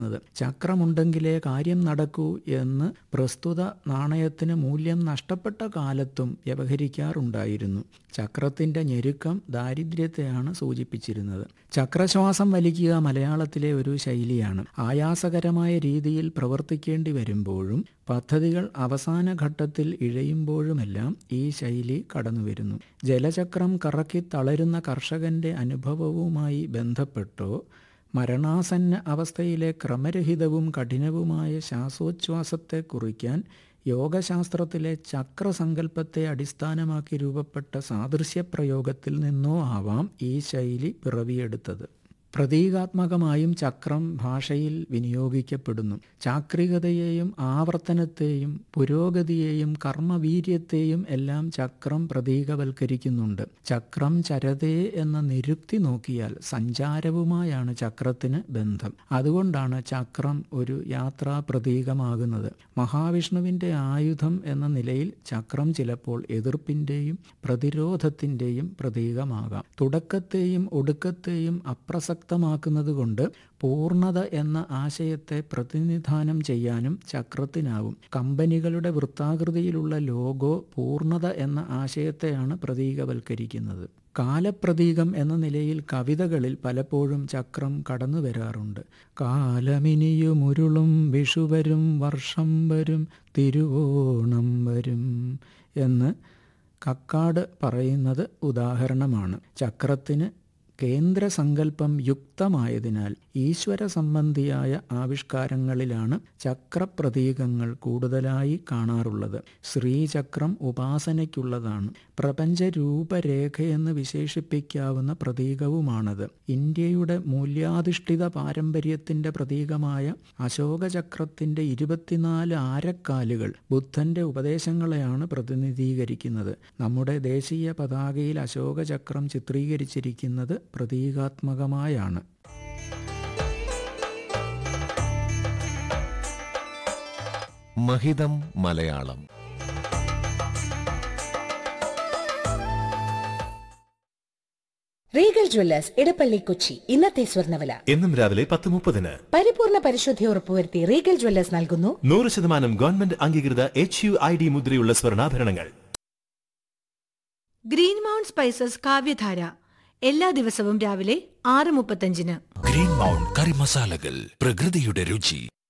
ത്. ചക്രമുണ്ടെങ്കിലേ കാര്യം നടക്കൂ എന്ന് പ്രസ്തുത നാണയത്തിന് മൂല്യം നഷ്ടപ്പെട്ട കാലത്തും വ്യവഹരിക്കാറുണ്ടായിരുന്നു ചക്രത്തിന്റെ ഞെരുക്കം ദാരിദ്ര്യത്തെയാണ് സൂചിപ്പിച്ചിരുന്നത് ചക്രശ്വാസം വലിക്കുക മലയാളത്തിലെ ഒരു ശൈലിയാണ് ആയാസകരമായ രീതിയിൽ പ്രവർത്തിക്കേണ്ടി വരുമ്പോഴും പദ്ധതികൾ അവസാന ഘട്ടത്തിൽ ഇഴയുമ്പോഴുമെല്ലാം ഈ ശൈലി കടന്നുവരുന്നു ജലചക്രം കറക്കി തളരുന്ന കർഷകന്റെ അനുഭവവുമായി ബന്ധപ്പെട്ടോ മരണാസന്ന അവസ്ഥയിലെ ക്രമരഹിതവും കഠിനവുമായ ശ്വാസോച്ഛ്വാസത്തെ കുറിക്കാൻ യോഗശാസ്ത്രത്തിലെ ചക്രസങ്കല്പത്തെ അടിസ്ഥാനമാക്കി രൂപപ്പെട്ട സാദൃശ്യപ്രയോഗത്തിൽ നിന്നോ ആവാം ഈ ശൈലി പിറവിയെടുത്തത് പ്രതീകാത്മകമായും ചക്രം ഭാഷയിൽ വിനിയോഗിക്കപ്പെടുന്നു ചാക്രികതയെയും ആവർത്തനത്തെയും പുരോഗതിയെയും കർമ്മവീര്യത്തെയും എല്ലാം ചക്രം പ്രതീകവൽക്കരിക്കുന്നുണ്ട് ചക്രം ചരതേ എന്ന നിരുക്തി നോക്കിയാൽ സഞ്ചാരവുമായാണ് ചക്രത്തിന് ബന്ധം അതുകൊണ്ടാണ് ചക്രം ഒരു യാത്രാ പ്രതീകമാകുന്നത് മഹാവിഷ്ണുവിൻ്റെ ആയുധം എന്ന നിലയിൽ ചക്രം ചിലപ്പോൾ എതിർപ്പിൻ്റെയും പ്രതിരോധത്തിൻ്റെയും പ്രതീകമാകാം തുടക്കത്തെയും ഒടുക്കത്തെയും അപ്രസക്തമാക്കുന്നത് കൊണ്ട് പൂർണ്ണത എന്ന ആശയത്തെ പ്രതിനിധാനം ചെയ്യാനും ചക്രത്തിനാവും കമ്പനികളുടെ വൃത്താകൃതിയിലുള്ള ലോഗോ പൂർണ്ണത എന്ന ആശയത്തെയാണ് പ്രതീകവൽക്കരിക്കുന്നത് കാലപ്രതീകം എന്ന നിലയിൽ കവിതകളിൽ പലപ്പോഴും ചക്രം കടന്നു വരാറുണ്ട് കാലമിനിയുമുരുളും വിഷുവരും വർഷം വരും തിരുവോണം വരും എന്ന് കക്കാട് പറയുന്നത് ഉദാഹരണമാണ് ചക്രത്തിന് കേന്ദ്ര സങ്കല്പം യുക്തമായതിനാൽ ഈശ്വര സംബന്ധിയായ ആവിഷ്കാരങ്ങളിലാണ് ചക്രപ്രതീകങ്ങൾ കൂടുതലായി കാണാറുള്ളത് ശ്രീചക്രം ഉപാസനയ്ക്കുള്ളതാണ് പ്രപഞ്ച രൂപരേഖയെന്ന് വിശേഷിപ്പിക്കാവുന്ന പ്രതീകവുമാണത് ഇന്ത്യയുടെ മൂല്യാധിഷ്ഠിത പാരമ്പര്യത്തിന്റെ പ്രതീകമായ അശോകചക്രത്തിന്റെ ഇരുപത്തിനാല് ആരക്കാലുകൾ ബുദ്ധന്റെ ഉപദേശങ്ങളെയാണ് പ്രതിനിധീകരിക്കുന്നത് നമ്മുടെ ദേശീയ പതാകയിൽ അശോകചക്രം ചിത്രീകരിച്ചിരിക്കുന്നത് പ്രതീകാത്മകമായാണ് മഹിതം മലയാളം റീഗൽ ജ്വല്ലേഴ്സ് ഇടപ്പള്ളി കൊച്ചി ഇന്നത്തെ സ്വർണ്ണവില എന്നും രാവിലെ പത്ത് മുപ്പതിന് പരിപൂർണ പരിശുദ്ധി ഉറപ്പുവരുത്തി റീഗൽ ജ്വല്ലേഴ്സ് നൽകുന്നു നൂറ് ശതമാനം ഗവൺമെന്റ് അംഗീകൃത എച്ച് യു ഐ ഡി മുദ്രയുള്ള സ്വർണ്ണാഭരണങ്ങൾ ഗ്രീൻ മൗണ്ട് സ്പൈസസ് കാവ്യധാര എല്ലാ ദിവസവും രാവിലെ ആറ് മുപ്പത്തഞ്ചിന് ഗ്രീൻ മൗണ്ട് കറി മസാലകൾ പ്രകൃതിയുടെ രുചി